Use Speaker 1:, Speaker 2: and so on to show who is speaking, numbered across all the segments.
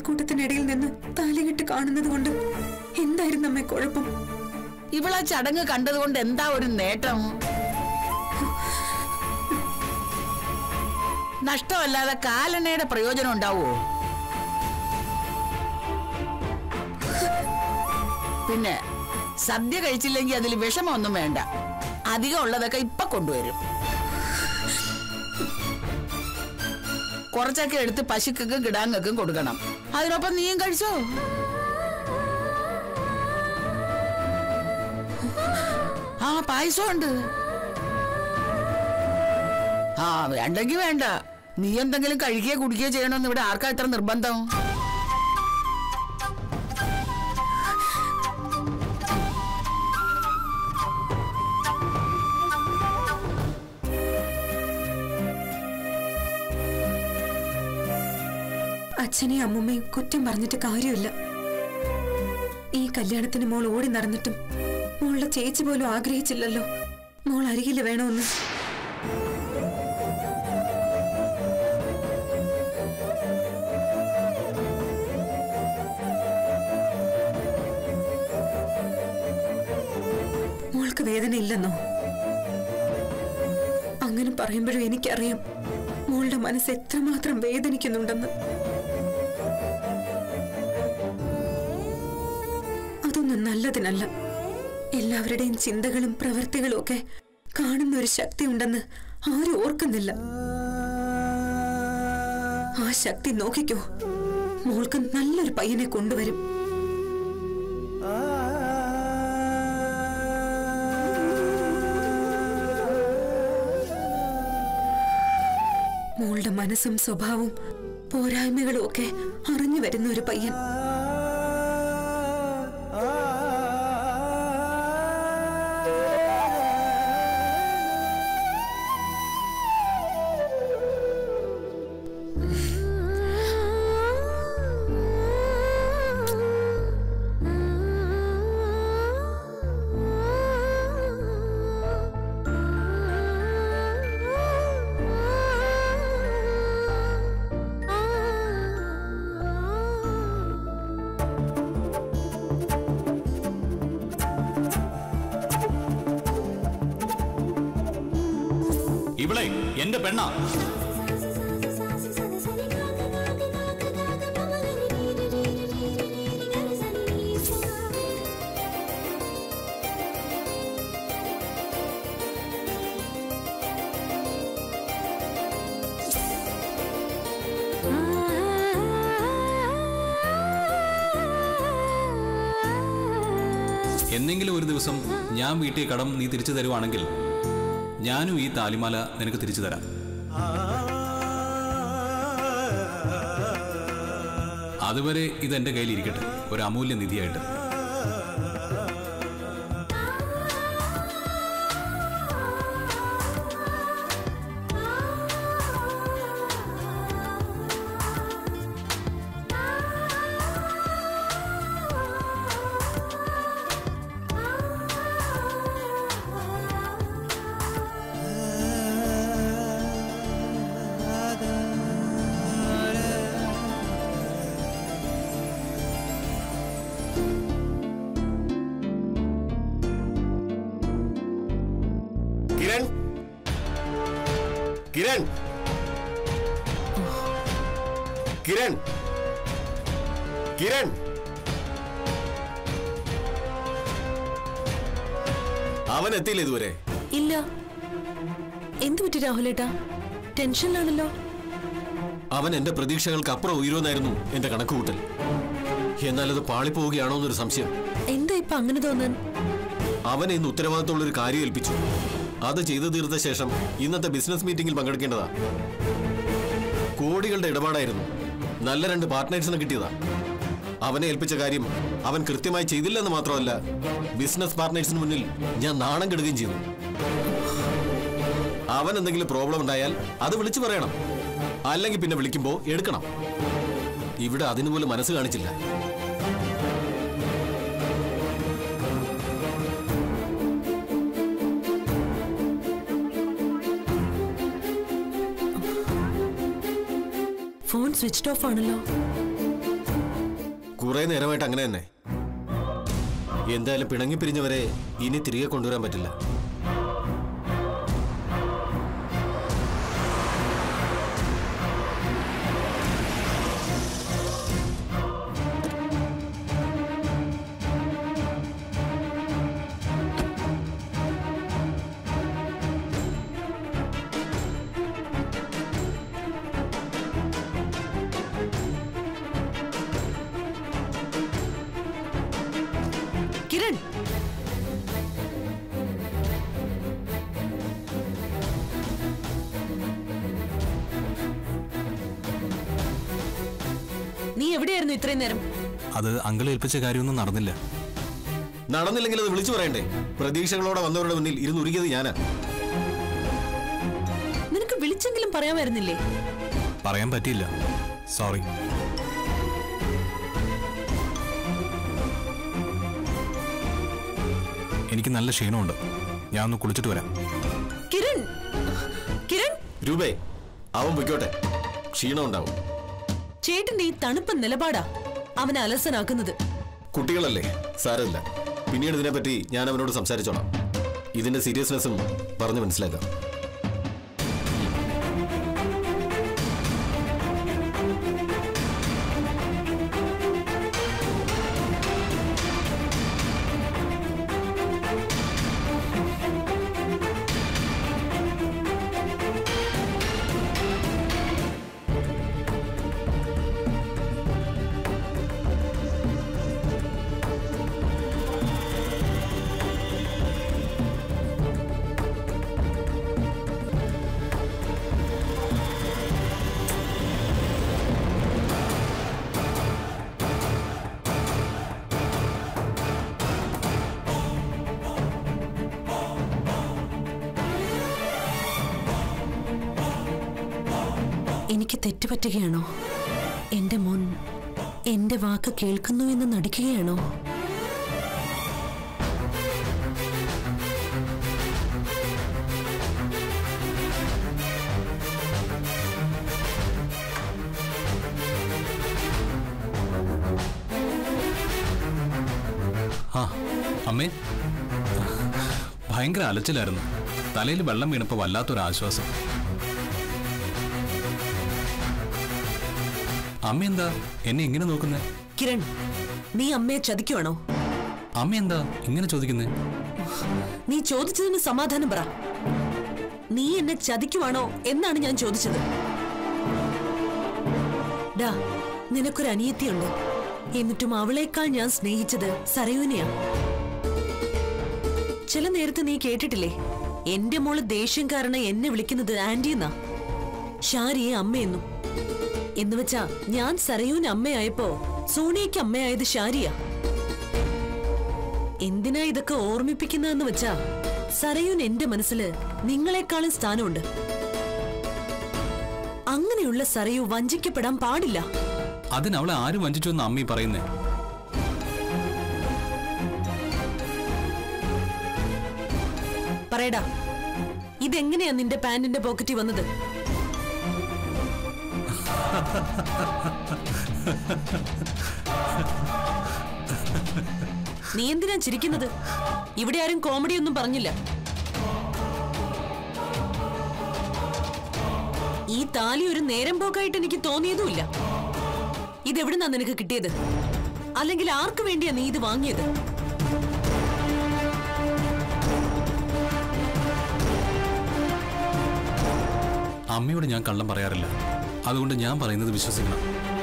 Speaker 1: അയൽക്കൂട്ടത്തിനിടയിൽ നിന്ന് താലികെട്ട് കാണുന്നത് കൊണ്ട് എന്തായിരുന്നു അമ്മേ കുഴപ്പം
Speaker 2: ഇവളാ ചടങ്ങ് കണ്ടതുകൊണ്ട് എന്താ ഒരു നേട്ടം നഷ്ടമല്ലാതെ കാലണയുടെ പ്രയോജനം ഉണ്ടാവുമോ പിന്നെ സദ്യ കഴിച്ചില്ലെങ്കിൽ അതിൽ വിഷമൊന്നും വേണ്ട അധികം ഉള്ളതൊക്കെ ഇപ്പൊ കൊണ്ടുവരും കുറച്ചൊക്കെ എടുത്ത് പശുക്കൾക്കും കിടാങ്ങൾക്കും കൊടുക്കണം അതിനൊപ്പം നീയും കഴിച്ചോ ആ പായസം ഉണ്ട് ആ വേണ്ടെങ്കി വേണ്ട നീ എന്തെങ്കിലും കഴിക്കുകയോ കുടിക്കുകയോ ചെയ്യണമെന്ന് ഇവിടെ ആർക്കാ ഇത്ര നിർബന്ധം
Speaker 1: അച്ഛനെയും അമ്മൂമ്മയും കുറ്റം പറഞ്ഞിട്ട് കാര്യമില്ല ഈ കല്യാണത്തിന് മോൾ ഓടി നടന്നിട്ടും മോളുടെ ചേച്ചി പോലും ആഗ്രഹിച്ചില്ലല്ലോ മോൾ അരികിൽ വേണമെന്ന് മോൾക്ക് വേദന ഇല്ലെന്നോ അങ്ങനെ പറയുമ്പോഴും എനിക്കറിയാം മോളുടെ മനസ്സ് എത്രമാത്രം വേദനിക്കുന്നുണ്ടെന്ന് അതൊന്നും നല്ലതിനല്ല എല്ലാവരുടെയും ചിന്തകളും പ്രവൃത്തികളും ഒക്കെ കാണുന്ന ഒരു ശക്തി ഉണ്ടെന്ന് ആരും ഓർക്കുന്നില്ല ആ ശക്തി നോക്കിക്കോ മോൾക്ക് നല്ലൊരു പയ്യനെ കൊണ്ടുവരും മോളുടെ മനസ്സും സ്വഭാവവും പോരായ്മകളും ഒക്കെ അറിഞ്ഞു വരുന്ന ഒരു പയ്യൻ
Speaker 3: ഇവളെ എന്റെ പെണ്ണാ എന്നെങ്കിലും ഒരു ദിവസം ഞാൻ വീട്ടിൽ കടം നീ തിരിച്ചു തരുവാണെങ്കിൽ ഞാനും ഈ താലിമാല നിനക്ക് തിരിച്ചു തരാം അതുവരെ ഇതെന്റെ കയ്യിൽ ഇരിക്കട്ടെ ഒരു അമൂല്യ നിധിയായിട്ട്
Speaker 4: കിരൺ കിരൺ കിരൺ കിരൺ അവൻ എത്തിയില്ല ഇതുവരെ
Speaker 5: ഇല്ല എന്തു പറ്റി രാഹുലേട്ടാ ടെൻഷനിലാണല്ലോ
Speaker 4: അവൻ എന്റെ പ്രതീക്ഷകൾക്ക് അപ്പുറം ഉയരുമെന്നായിരുന്നു എന്റെ കണക്കുകൂട്ടൽ എന്നാൽ അത് പാളിപ്പോവുകയാണോ എന്നൊരു സംശയം
Speaker 5: എന്താ ഇപ്പൊ അങ്ങനെ തോന്നാൻ
Speaker 4: അവനെ ഇന്ന് ഉത്തരവാദിത്തമുള്ള ഒരു കാര്യം ഏൽപ്പിച്ചു അത് ചെയ്തു തീർത്ത ശേഷം ഇന്നത്തെ ബിസിനസ് മീറ്റിംഗിൽ പങ്കെടുക്കേണ്ടതാ കോടികളുടെ ഇടപാടായിരുന്നു നല്ല രണ്ട് പാർട്ട്നേഴ്സിനെ കിട്ടിയതാ അവനെ ഏൽപ്പിച്ച കാര്യം അവൻ കൃത്യമായി ചെയ്തില്ലെന്ന് മാത്രമല്ല ബിസിനസ് പാർട്ട്നേഴ്സിന് മുന്നിൽ ഞാൻ നാണം കെടുകയും ചെയ്തു അവൻ എന്തെങ്കിലും പ്രോബ്ലം ഉണ്ടായാൽ അത് വിളിച്ചു പറയണം അല്ലെങ്കിൽ പിന്നെ വിളിക്കുമ്പോൾ എടുക്കണം ഇവിടെ അതിനുപോലും മനസ്സ് കാണിച്ചില്ല
Speaker 5: ഫോൺ സ്വിച്ച് ഓഫ് ആണല്ലോ
Speaker 4: കുറെ നേരമായിട്ട് അങ്ങനെ തന്നെ എന്തായാലും പിണങ്ങി പിരിഞ്ഞവരെ ഇനി തിരികെ കൊണ്ടുവരാൻ പറ്റില്ല
Speaker 5: കിരൺ നീ എവിടെയായിരുന്നു ഇത്രയും നേരം
Speaker 3: അത് അങ്കിൾ ഏൽപ്പിച്ച കാര്യമൊന്നും നടന്നില്ല
Speaker 4: നടന്നില്ലെങ്കിൽ അത് വിളിച്ചു പറയണ്ടേ പ്രതീക്ഷകളോടെ വന്നവരുടെ മുന്നിൽ ഇരുന്നുരുകിയത് ഞാനാ
Speaker 5: നിനക്ക് വിളിച്ചെങ്കിലും പറയാമായിരുന്നില്ലേ
Speaker 3: പറയാൻ പറ്റിയില്ല സോറി എനിക്ക് നല്ല ക്ഷീണമുണ്ട് ഞാൻ ഒന്ന് കുളിച്ചിട്ട് വരാം
Speaker 5: കിരൺ കിരൺ
Speaker 4: രൂപേ അവൻ പൊയ്ക്കോട്ടെ ക്ഷീണം ഉണ്ടാവും
Speaker 5: ചേട്ടന്റെ ഈ തണുപ്പ് നിലപാടാ അവനെ അലസനാക്കുന്നത്
Speaker 4: കുട്ടികളല്ലേ സാരമില്ല പിന്നീട് ഇതിനെപ്പറ്റി ഞാൻ അവനോട് സംസാരിച്ചോളാം ഇതിന്റെ സീരിയസ്നെസ്സും പറഞ്ഞു മനസ്സിലാക്കാം
Speaker 5: എനിക്ക് തെറ്റുപറ്റുകയാണോ എന്റെ മോൻ എന്റെ വാക്ക് കേൾക്കുന്നു എന്ന് നടിക്കുകയാണോ
Speaker 3: ആ അമ്മേ ഭയങ്കര അലച്ചിലായിരുന്നു തലയിൽ വെള്ളം വീണപ്പോൾ വല്ലാത്തൊരു ആശ്വാസം അമ്മ എന്താ എന്നെ ഇങ്ങനെ നോക്കുന്നേ
Speaker 5: കിരൺ നീ അമ്മയെ ചതിക്കുവാണോ
Speaker 3: അമ്മ എന്താ ഇങ്ങനെ ചോദിക്കുന്നേ
Speaker 5: നീ ചോദിച്ചതിന് സമാധാനം പറ നീ എന്നെ ചതിക്കുവാണോ എന്നാണ് ഞാൻ ചോദിച്ചത് ഡാ നിനക്കൊരു അനിയത്തിയുണ്ട് എന്നിട്ടും അവളേക്കാൾ ഞാൻ സ്നേഹിച്ചത് സരയുനെയാ ചില നേരത്ത് നീ കേട്ടിട്ടില്ലേ എന്റെ മോള് ദേഷ്യം കാരണം എന്നെ വിളിക്കുന്നത് ആന്റി എന്നാ ഷാരിയെ അമ്മയെന്നും എന്നുവെച്ചാ ഞാൻ സരയൂന് അമ്മയായപ്പോ സോണിയയ്ക്ക് അമ്മയായത് ഷാരിയാ എന്തിനാ ഇതൊക്കെ ഓർമ്മിപ്പിക്കുന്നതെന്ന് വെച്ചാ സരയൂൻ എന്റെ മനസ്സില് നിങ്ങളെക്കാളും സ്ഥാനമുണ്ട് അങ്ങനെയുള്ള സരയു വഞ്ചിക്കപ്പെടാൻ പാടില്ല
Speaker 3: അതിന് അവളെ ആരും വഞ്ചിച്ചു എന്ന് അമ്മി പറയുന്നേ
Speaker 5: പറയടാ ഇതെങ്ങനെയാ നിന്റെ പാന്റിന്റെ പോക്കറ്റിൽ വന്നത് നീ എന്തിനാ ചിരിക്കുന്നത് ഇവിടെ ആരും കോമഡി ഒന്നും പറഞ്ഞില്ല ഈ താലി ഒരു നേരം പോക്കായിട്ട് എനിക്ക് തോന്നിയതുമില്ല ഇതെവിടുന്നാ നിനക്ക് കിട്ടിയത് അല്ലെങ്കിൽ ആർക്ക് വേണ്ടിയാ നീ ഇത് വാങ്ങിയത്
Speaker 3: അമ്മയോട് ഞാൻ കള്ളം പറയാറില്ല അതുകൊണ്ട് ഞാൻ പറയുന്നത് വിശ്വസിക്കണം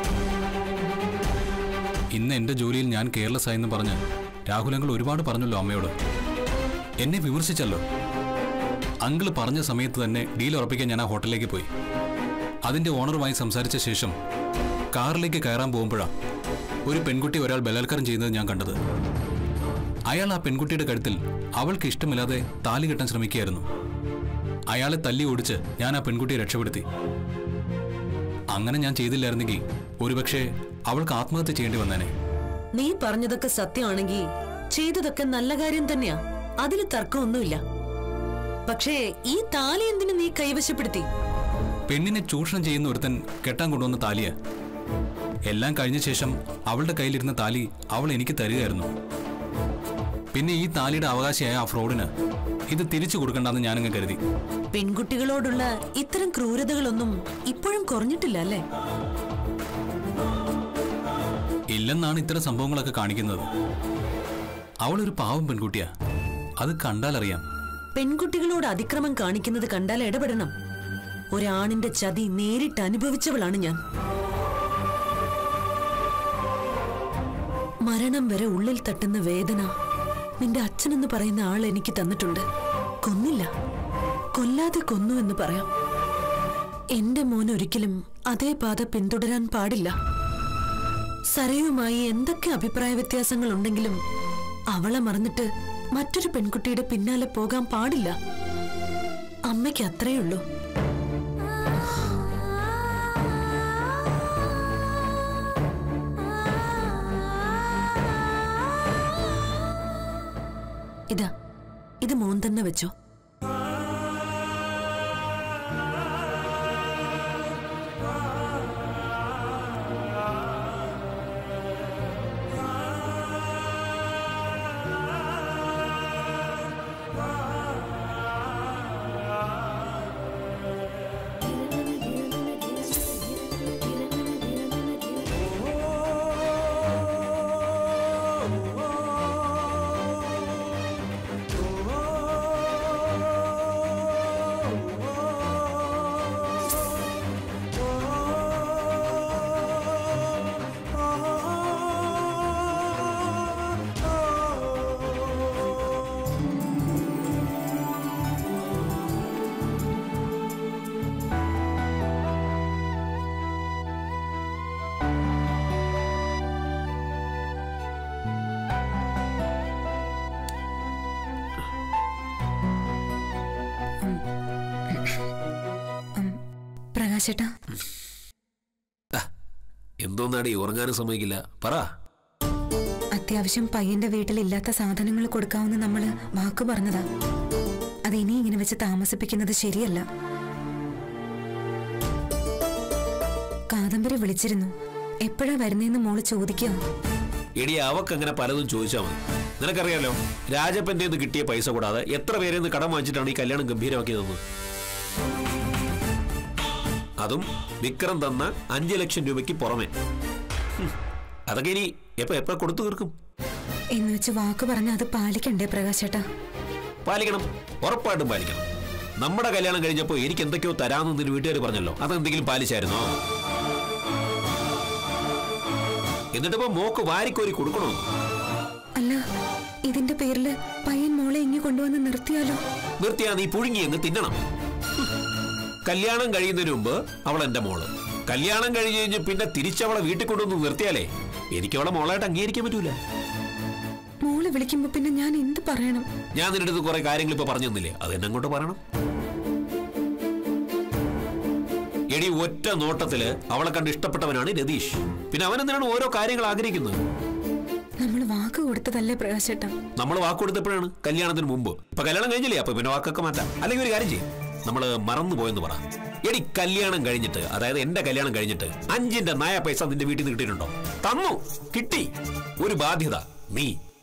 Speaker 3: ഇന്ന് എന്റെ ജോലിയിൽ ഞാൻ കെയർലെസ് ആയെന്ന് പറഞ്ഞ് രാഹുലങ്ങൾ ഒരുപാട് പറഞ്ഞല്ലോ അമ്മയോട് എന്നെ വിമർശിച്ചല്ലോ അങ്കിള് പറഞ്ഞ സമയത്ത് തന്നെ ഡീൽ ഉറപ്പിക്കാൻ ഞാൻ ആ ഹോട്ടലിലേക്ക് പോയി അതിന്റെ ഓണറുമായി സംസാരിച്ച ശേഷം കാറിലേക്ക് കയറാൻ പോകുമ്പോഴാണ് ഒരു പെൺകുട്ടി ഒരാൾ ബലാത്കാരം ചെയ്യുന്നത് ഞാൻ കണ്ടത് അയാൾ ആ പെൺകുട്ടിയുടെ കഴുത്തിൽ അവൾക്ക് ഇഷ്ടമില്ലാതെ താലി കെട്ടാൻ ശ്രമിക്കുകയായിരുന്നു അയാളെ തല്ലി ഓടിച്ച് ഞാൻ ആ പെൺകുട്ടിയെ രക്ഷപ്പെടുത്തി അങ്ങനെ ഞാൻ ചെയ്തില്ലായിരുന്നെങ്കിൽ ഒരുപക്ഷെ അവൾക്ക് ആത്മഹത്യ ചെയ്യേണ്ടി വന്നേനെ
Speaker 5: നീ പറഞ്ഞതൊക്കെ സത്യമാണെങ്കിൽ ചെയ്തതൊക്കെ നല്ല കാര്യം തന്നെയാ അതിൽ തർക്കമൊന്നുമില്ല പക്ഷേ ഈ താലി എന്തിനു നീ കൈവശപ്പെടുത്തി
Speaker 3: പെണ്ണിനെ ചൂഷണം ചെയ്യുന്ന ഒരുത്തൻ കെട്ടാൻ കൊണ്ടുവന്ന താലിയ എല്ലാം കഴിഞ്ഞ ശേഷം അവളുടെ കയ്യിലിരുന്ന താലി അവൾ എനിക്ക് തരികയായിരുന്നു പിന്നെ ഈ താലിയുടെ അവകാശിയായ ആ ഫ്രോഡിന് ഇത് തിരിച്ചു കൊടുക്കണ്ടെന്ന് ഞാനങ്ങ് കരുതി
Speaker 5: പെൺകുട്ടികളോടുള്ള ഇത്തരം ക്രൂരതകളൊന്നും ഇപ്പോഴും കുറഞ്ഞിട്ടില്ല അല്ലേ
Speaker 3: ഇല്ലെന്നാണ് ഇത്തരം സംഭവങ്ങളൊക്കെ കാണിക്കുന്നത് അവളൊരു പാവം പെൺകുട്ടിയാ അത് കണ്ടാലറിയാം
Speaker 5: പെൺകുട്ടികളോട് അതിക്രമം കാണിക്കുന്നത് കണ്ടാൽ ഇടപെടണം ഒരാണിന്റെ ചതി നേരിട്ട് അനുഭവിച്ചവളാണ് ഞാൻ മരണം വരെ ഉള്ളിൽ തട്ടുന്ന വേദന നിന്റെ അച്ഛനെന്ന് പറയുന്ന ആൾ എനിക്ക് തന്നിട്ടുണ്ട് കൊന്നില്ല കൊല്ലാതെ കൊന്നു എന്ന് പറയാം എന്റെ മോൻ ഒരിക്കലും അതേ പാത പിന്തുടരാൻ പാടില്ല സരയുമായി എന്തൊക്കെ അഭിപ്രായ വ്യത്യാസങ്ങൾ ഉണ്ടെങ്കിലും അവളെ മറന്നിട്ട് മറ്റൊരു പെൺകുട്ടിയുടെ പിന്നാലെ പോകാൻ പാടില്ല അമ്മയ്ക്ക് അത്രയേ ഉള്ളൂ ഇതാ ഇത് മോൻ തന്നെ വെച്ചോ
Speaker 1: പ്രകാശേട്ടാ
Speaker 6: എന്തോന്നാടി ഉറങ്ങാനും സമ്മതിക്കില്ല പറ
Speaker 1: അത്യാവശ്യം പയ്യന്റെ വീട്ടിൽ ഇല്ലാത്ത സാധനങ്ങൾ കൊടുക്കാമെന്ന് നമ്മള് വാക്ക് പറഞ്ഞതാ അത് ഇനി ഇങ്ങനെ വെച്ച് താമസിപ്പിക്കുന്നത് ശരിയല്ല കാദംബരി വിളിച്ചിരുന്നു എപ്പോഴാ വരുന്നേന്ന് മോള് ചോദിക്കുക
Speaker 6: എടി അവക്ക് അങ്ങനെ പലതും ചോദിച്ചാൽ മതി നിനക്കറിയാലോ രാജപ്പന്റെ നിന്ന് കിട്ടിയ പൈസ കൂടാതെ എത്ര പേരെ നിന്ന് കടം വാങ്ങിച്ചിട്ടാണ് ഈ കല്യാണം ഗംഭീരമാക്കി തന്നത് അതും വിക്രം തന്ന അഞ്ചു ലക്ഷം രൂപയ്ക്ക് പുറമെ ഹും, അതൊക്കെ ഇനി എപ്പോ എപ്പോ കൊടുത്തു തീർക്കും
Speaker 1: എന്ന് വെച്ച് വാക്ക് പറഞ്ഞ അത് പാലിക്കണ്ടേ പ്രകാശേട്ടാ
Speaker 6: പാലിക്കണം ഉറപ്പായിട്ടും പാലിക്കണം നമ്മുടെ കല്യാണം കഴിഞ്ഞപ്പോൾ എനിക്ക് എന്തൊക്കെയോ തരാമെന്ന് നിന്റെ വീട്ടുകാർ പറഞ്ഞല്ലോ അതെന്തെങ്കിലും പാലിച്ചായിരുന്നോ എന്നിട്ടിപ്പോ മോക്ക് വാരിക്കോരി കൊടുക്കണോ
Speaker 1: അല്ല ഇതിന്റെ പേരില് പയ്യൻ മോളെ ഇങ്ങി കൊണ്ടുവന്ന് നിർത്തിയാലോ
Speaker 6: നിർത്തിയാ നീ പുഴുങ്ങി അങ്ങ് തിന്നണം കല്യാണം കഴിയുന്നതിന് മുമ്പ് അവൾ എന്റെ മോള് കല്യാണം കഴിഞ്ഞ് കഴിഞ്ഞ് പിന്നെ തിരിച്ചവളെ വീട്ടിൽ കൊണ്ടുവന്ന് നിർത്തിയാലേ എനിക്ക് അവളെ മോളായിട്ട് അംഗീകരിക്കാൻ പറ്റൂല
Speaker 1: മോള് വിളിക്കുമ്പോ പിന്നെ ഞാൻ എന്ത് പറയണം
Speaker 6: ഞാൻ നിന്റെ അടുത്ത് കുറെ കാര്യങ്ങൾ ഇപ്പൊ പറഞ്ഞു തന്നില്ലേ അത് എന്നെ അങ്ങോട്ട് പറയണം എടി ഒറ്റ നോട്ടത്തില് അവളെ കണ്ട് ഇഷ്ടപ്പെട്ടവനാണ് രതീഷ് പിന്നെ അവൻ എന്തിനാണ് ഓരോ കാര്യങ്ങൾ ആഗ്രഹിക്കുന്നത്
Speaker 1: നമ്മൾ വാക്ക് കൊടുത്തതല്ലേ പ്രകാശേട്ടാ
Speaker 6: നമ്മൾ വാക്ക് കൊടുത്തപ്പോഴാണ് കല്യാണത്തിന് മുമ്പ് ഇപ്പൊ കല്യാണം കഴിഞ്ഞില്ലേ അപ്പൊ പിന്നെ വാക്കൊക്കെ മാറ്റാം അല്ലെങ്കിൽ ഒരു കാര്യം ചെയ്യും നമ്മള് മറന്നു പോയെന്ന് പറ എടി കല്യാണം കഴിഞ്ഞിട്ട് അതായത് എന്റെ കല്യാണം കഴിഞ്ഞിട്ട് അഞ്ചിന്റെ നായ പൈസ നിന്റെ വീട്ടിൽ നിന്ന് കിട്ടിയിട്ടുണ്ടോ തന്നു കിട്ടി ഒരു ബാധ്യത നീ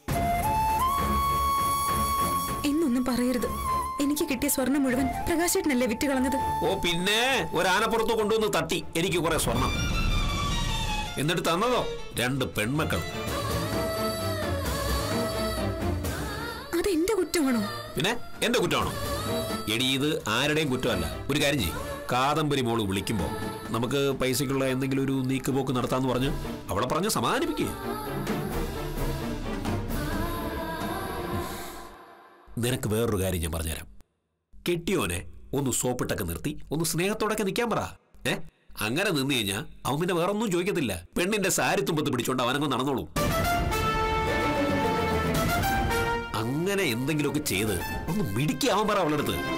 Speaker 1: എന്നൊന്നും പറയരുത് എനിക്ക് കിട്ടിയ സ്വർണം മുഴുവൻ പ്രകാശേട്ടനല്ലേ വിറ്റ് കളഞ്ഞത്
Speaker 6: ഓ പിന്നെ ഒരു ആനപ്പുറത്ത് കൊണ്ടുവന്ന് തട്ടി എനിക്ക് കുറെ സ്വർണം എന്നിട്ട് തന്നതോ രണ്ട് പെൺമക്കൾ
Speaker 1: അത് എന്റെ കുറ്റമാണോ
Speaker 6: പിന്നെ എന്റെ കുറ്റമാണോ എടി ഇത് ആരുടെയും കുറ്റമല്ല ഒരു കാര്യം ചെയ്യും കാദംബരി മോള് വിളിക്കുമ്പോ നമുക്ക് പൈസക്കുള്ള എന്തെങ്കിലും ഒരു നീക്കുപോക്ക് നടത്താന്ന് പറഞ്ഞ് അവളെ പറഞ്ഞ് സമാധാനിപ്പിക്കേ നിനക്ക് വേറൊരു കാര്യം ഞാൻ പറഞ്ഞുതരാം കെട്ടിയോനെ ഒന്ന് സോപ്പിട്ടൊക്കെ നിർത്തി ഒന്ന് സ്നേഹത്തോടൊക്കെ നിൽക്കാൻ പറ ഏ അങ്ങനെ നിന്ന് കഴിഞ്ഞാൽ അവൻ പിന്നെ വേറൊന്നും ചോദിക്കത്തില്ല പെണ്ണിന്റെ സാരി തുമ്പത്ത് പിടിച്ചോണ്ട് അവനങ്ങ് നടന്നോളൂ അങ്ങനെ എന്തെങ്കിലുമൊക്കെ ചെയ്ത് ഒന്ന് മിടിക്കാവാൻ പറ അവളുടെ അടുത്ത്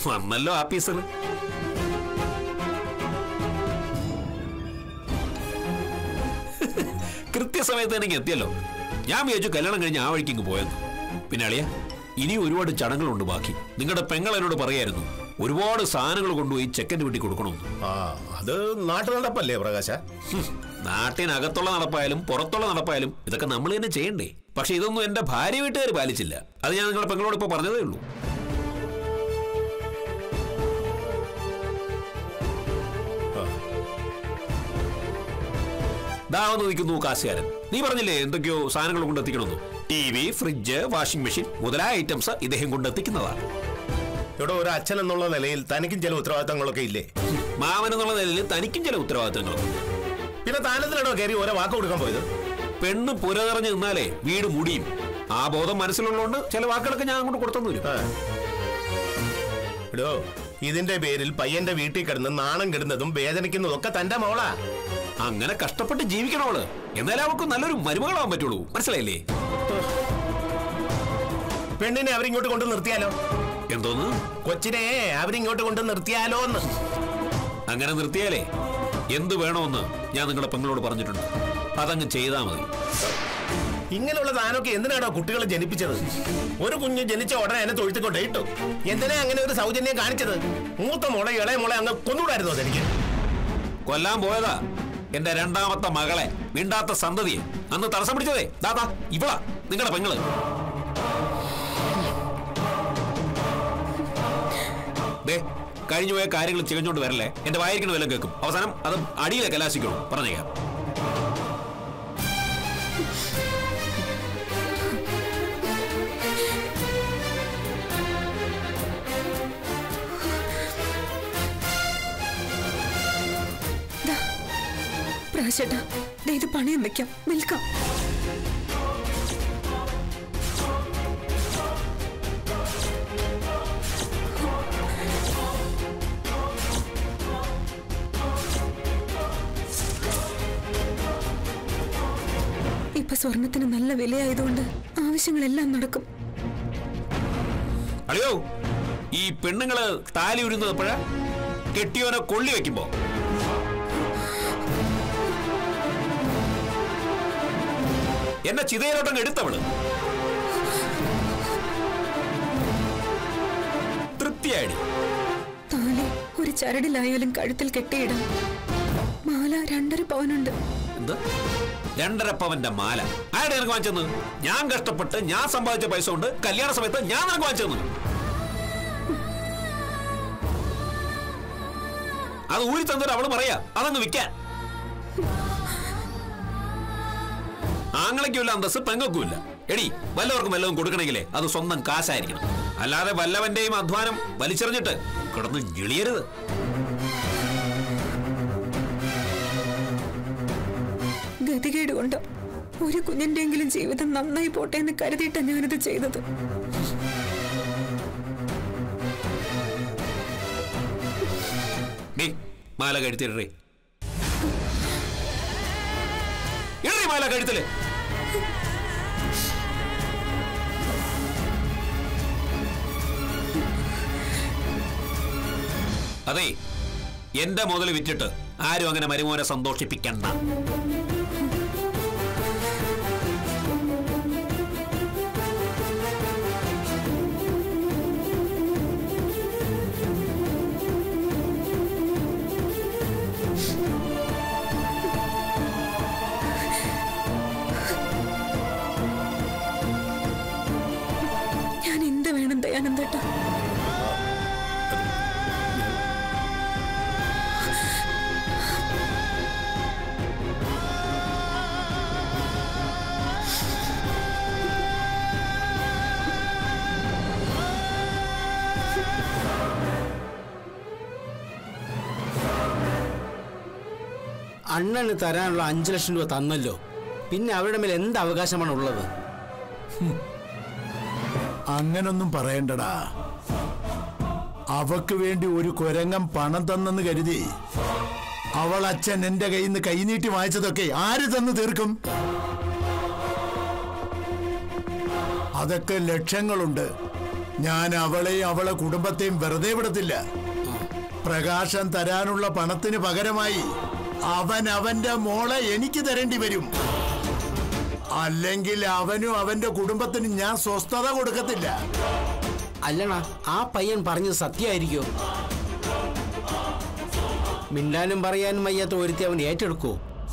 Speaker 6: വന്നല്ലോ ആഫീസർ കൃത്യസമയത്ത് തന്നെ ഇങ്ങ് എത്തിയല്ലോ ഞാൻ വിചാരിച്ചു കല്യാണം കഴിഞ്ഞ് ആ വഴിക്ക് ഇങ്ങ് പോയെന്ന് പിന്നെ അളിയ ഇനി ഒരുപാട് ചടങ്ങുകളുണ്ട് ബാക്കി നിങ്ങളുടെ പെങ്ങൾ എന്നോട് പറയായിരുന്നു ഒരുപാട് സാധനങ്ങൾ കൊണ്ടുപോയി ചെക്കൻ്റെ വീട്ടിൽ കൊടുക്കണമെന്ന്
Speaker 7: ആ അത് നാട്ടു നടപ്പല്ലേ പ്രകാശ
Speaker 6: ഹും, നാട്ടിനകത്തുള്ള നടപ്പായാലും പുറത്തുള്ള നടപ്പായാലും ഇതൊക്കെ നമ്മൾ തന്നെ ചെയ്യണ്ടേ പക്ഷെ ഇതൊന്നും എന്റെ ഭാര്യ വീട്ടുകാർ പാലിച്ചില്ല അത് ഞാൻ നിങ്ങളുടെ പെങ്ങളോട് ഇപ്പൊ പറഞ്ഞതേ ഉള്ളൂ ദാവന്ന് നിൽക്കുന്നു കാശുകാരൻ നീ പറഞ്ഞില്ലേ എന്തൊക്കെയോ സാധനങ്ങൾ കൊണ്ടെത്തിക്കണമെന്ന് T V fridge washing machine മുതലായ ഐറ്റംസ് ഇദ്ദേഹം കൊണ്ടെത്തിക്കുന്നതാണ്
Speaker 7: ഇവിടെ ഒരു അച്ഛൻ എന്നുള്ള നിലയിൽ തനിക്കും ചില ഉത്തരവാദിത്തങ്ങളൊക്കെ ഇല്ലേ
Speaker 6: മാമൻ എന്നുള്ള നിലയിൽ തനിക്കും ചില ഉത്തരവാദിത്തങ്ങളുണ്ട്
Speaker 7: പിന്നെ താനത്തിലാണോ കയറി ഓരോ വാക്ക് കൊടുക്കാൻ പോയത്
Speaker 6: പെണ്ണ് പുരതറഞ്ഞു നിന്നാലേ വീട് മുടിയും ആ ബോധം മനസ്സിലുള്ളതുകൊണ്ട് ചില വാക്കുകളൊക്കെ ഞാൻ അങ്ങോട്ട് കൊടുത്തെന്ന് വരും
Speaker 7: ആ. എടോ ഇതിന്റെ പേരിൽ പയ്യന്റെ വീട്ടിൽ കിടന്ന് നാണം കെടുന്നതും വേദനിക്കുന്നതും ഒക്കെ തന്റെ മോളാ
Speaker 6: അങ്ങനെ കഷ്ടപ്പെട്ട് ജീവിക്കണോള് എന്നാലേ അവൾക്ക് നല്ലൊരു മരുമകളാവാൻ പറ്റുള്ളൂ മനസ്സിലായില്ലേ
Speaker 7: പെണ്ണിനെ അവരിങ്ങോട്ട് കൊണ്ട് നിർത്തിയാലോ
Speaker 6: എന്തോന്ന്
Speaker 7: കൊച്ചിനെ അവരിങ്ങോട്ട് കൊണ്ട് നിർത്തിയാലോ എന്ന്
Speaker 6: അങ്ങനെ നിർത്തിയാലേ എന്ത് വേണമെന്ന് ഞാൻ നിങ്ങളുടെ പെങ്ങളോട് പറഞ്ഞിട്ടുണ്ട് അതങ്ങ് ചെയ്താൽ മതി
Speaker 7: ഇങ്ങനെയുള്ള താനൊക്കെ എന്തിനാണോ കുട്ടികളെ ജനിപ്പിച്ചത് ഒരു കുഞ്ഞ് ജനിച്ച ഉടനെ എന്നെ തൊഴുത്തിക്കൊണ്ടേ ഇട്ടു എന്തിനാ അങ്ങനെ ഒരു സൗജന്യം കാണിച്ചത് മൂത്ത മോളെ ഇളയ മോളെ അങ്ങ് കൊന്നുകൂടായിരുന്നോ എനിക്ക്
Speaker 6: കൊല്ലാൻ പോയതാ എന്റെ രണ്ടാമത്തെ മകളെ വീണ്ടാത്ത സന്തതിയെ അന്ന് തടസ്സം പിടിച്ചതേ ദാദാ ഇവളാ നിങ്ങളുടെ പെങ്ങള് ദേ കഴിഞ്ഞു പോയ കാര്യങ്ങൾ ചികഞ്ഞോണ്ട് വരല്ലേ എന്റെ വായിരിക്കണ വില കേൾക്കും അവസാനം അത് അടിയിലെ കലാശിക്കണം പറഞ്ഞേക്കാം
Speaker 1: പ്രാശേട്ടാ ദേ ഇത് പണയം വെക്കാം വിൽക്കാം ഇപ്പൊ സ്വർണത്തിന് നല്ല വിലയായതുകൊണ്ട് ആവശ്യങ്ങളെല്ലാം നടക്കും
Speaker 6: അളിയോ ഈ പെണ്ണുങ്ങള് താലി ഉരുന്നത് എപ്പോഴാ കെട്ടിയോനെ കൊള്ളി വെക്കുമ്പോ എന്നെ ചിതയിലോട്ടങ്ങ് എടുത്തവള് തൃപ്തിയായി
Speaker 1: താലി ഒരു ചരടിലായാലും കഴുത്തിൽ കെട്ടിയിടാം മാല രണ്ടര പവനുണ്ട്
Speaker 6: എന്ത് രണ്ടര പവന്റെ മാല ആരുടെ നിനക്ക് വാങ്ങിച്ചെന്ന് ഞാൻ കഷ്ടപ്പെട്ട് ഞാൻ സമ്പാദിച്ച പൈസ കൊണ്ട് കല്യാണ സമയത്ത് ഞാൻ നിനക്ക് വാങ്ങിച്ചെന്ന് അത് ഊരി തന്നിട്ട് അവള് പറയാ അതങ്ങ് വിൽക്കാൻ ആങ്ങളയ്ക്കുമില്ല അന്തസ് പെങ്ങൾക്കുമില്ല എടി വല്ലവർക്കും വല്ലതും കൊടുക്കണമെങ്കിലേ അത് സ്വന്തം കാശായിരിക്കണം അല്ലാതെ വല്ലവന്റെയും അധ്വാനം വലിച്ചെറിഞ്ഞിട്ട് കിടന്ന് ഞെളിയരുത്
Speaker 1: ഗതികേട് കൊണ്ട് ഒരു കുഞ്ഞിന്റെയെങ്കിലും ജീവിതം നന്നായി പോട്ടെ എന്ന് കരുതിയിട്ടാ ഞാനിത് ചെയ്തത്
Speaker 6: നീ മാല കഴുത്തിടേ ഇടറി മാല കഴുത്തില് അതെ എന്റെ മുതൽ വിറ്റിട്ട് ആരും അങ്ങനെ മരുമോനെ സന്തോഷിപ്പിക്കണ്ട
Speaker 1: ഞാൻ എന്ത് വേണം ദയാനന്ദേട്ടാ
Speaker 8: അണ്ണന് തരാനുള്ള അഞ്ചു ലക്ഷം രൂപ തന്നല്ലോ പിന്നെ അവരുടെ മേൽ എന്ത് അവകാശമാണ് ഉള്ളത്
Speaker 9: അങ്ങനൊന്നും പറയണ്ടടാ അവക്ക് വേണ്ടി ഒരു കുരങ്ങൻ പണം തന്നെന്ന് കരുതി അവൾ അച്ഛൻ എന്റെ കയ്യിൽ നിന്ന് കൈനീട്ടി വാങ്ങിച്ചതൊക്കെ ആര് തന്നു തീർക്കും അതൊക്കെ ലക്ഷങ്ങളുണ്ട് ഞാൻ അവളെയും അവളെ കുടുംബത്തെയും വെറുതെ വിടത്തില്ല പ്രകാശം തരാനുള്ള പണത്തിന് പകരമായി അവൻ അവന്റെ മോളെ എനിക്ക് തരേണ്ടി വരും അല്ലെങ്കിൽ അവനും അവന്റെ കുടുംബത്തിനും ഞാൻ സ്വസ്ഥത കൊടുക്കത്തില്ല
Speaker 8: അല്ലണ ആ പയ്യൻ പറഞ്ഞത് സത്യമായിരിക്കോ മിണ്ടാനും പറയാനും വയ്യാത്ത ഒരുത്തി അവൻ ഏറ്റെടുക്കോ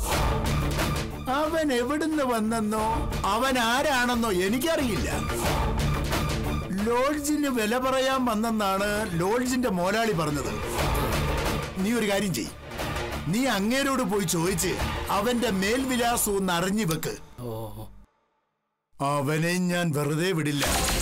Speaker 9: അവൻ എവിടുന്ന് വന്നെന്നോ അവൻ ആരാണെന്നോ എനിക്കറിയില്ല ലോഡ്ജിന് വില പറയാൻ വന്നെന്നാണ് ലോഡ്ജിന്റെ മോലാളി പറഞ്ഞത് നീ ഒരു കാര്യം ചെയ് നീ അങ്ങേരോട് പോയി ചോദിച്ച് അവന്റെ മേൽവിലാസം ഒന്ന് അറിഞ്ഞു വെക്ക് അവനെ ഞാൻ വെറുതെ വിടില്ല